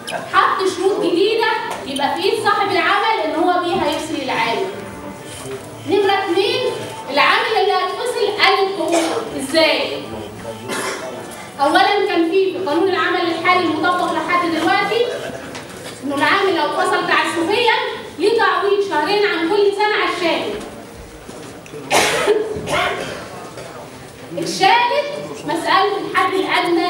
حط شروط جديده يبقى في ايد صاحب العمل ان هو بيها يفصل العامل نمره اثنين العامل اللي هيتفصل قال الحقوق ازاي؟ اولا كان في في قانون العمل الحالي المطبق لحد دلوقتي انه العامل لو اتفصل تعسفيا ليه تعويض شهرين عن كل سنه على الشاهد اتشالت مساله الحد الادنى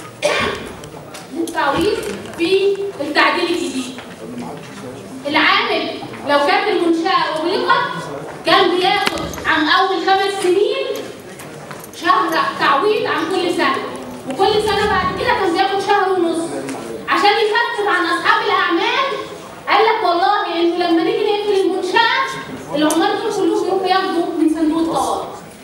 للتعويض في التعديل الجديد العامل لو كانت المنشاه اغلقت كان بياخد عن اول خمس سنين شهر تعويض عن كل سنه وكل سنه بعد كده كان بياخد شهر ونص عشان يخفف عن اصحاب الاعمال قال لك والله انه لما نيجي نقفل المنشاه العمال دول كلهم يروحوا ياخدوا من صندوق الطوارئ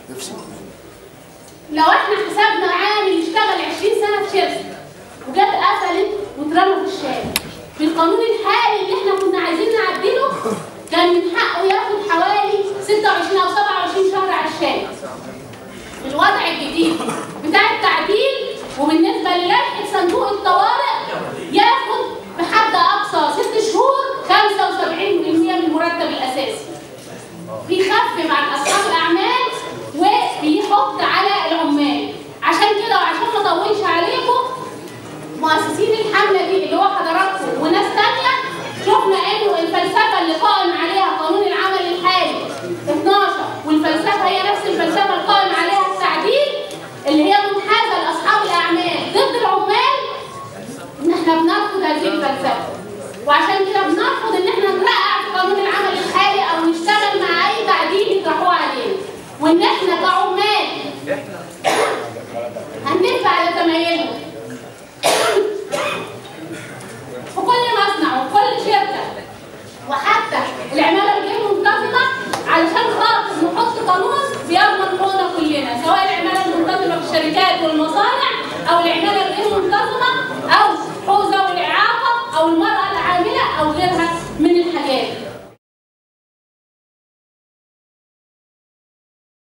لو احنا حسبنا عامل يشتغل 20 سنه في شركه وجت قفلت واترمى في الشارع في القانون الحالي اللي احنا كنا عايزين نعدله كان من حقه ياخد حوالي 26 او 27 شهر على الشارع الوضع الجديد بتاع التعديل وبالنسبه للائحه صندوق الطوارئ ياخد بحد اقصى ست شهور 75% من المرتب الاساسي بيخفف عن اصحاب الاعمال وبيحط على العمال عشان كده وعشان ما اطولش عليكم مؤسسين الحمله دي اللي هو حضراتكم وناس تانيه شفنا انه الفلسفه اللي قائم عليها قانون العمل الحالي 12 والفلسفه هي نفس الفلسفه القائم عليها التعديل اللي هي منحازه لاصحاب الاعمال ضد العمال ان احنا بنرفض هذه الفلسفه وعشان كده بنرفض ان احنا نرقع في قانون العمل الحالي او نشتغل مع اي تعديل يطرحوه علينا وان احنا كعمال هندفع لزمايلنا في كل مصنع وكل شركه وحتى العماله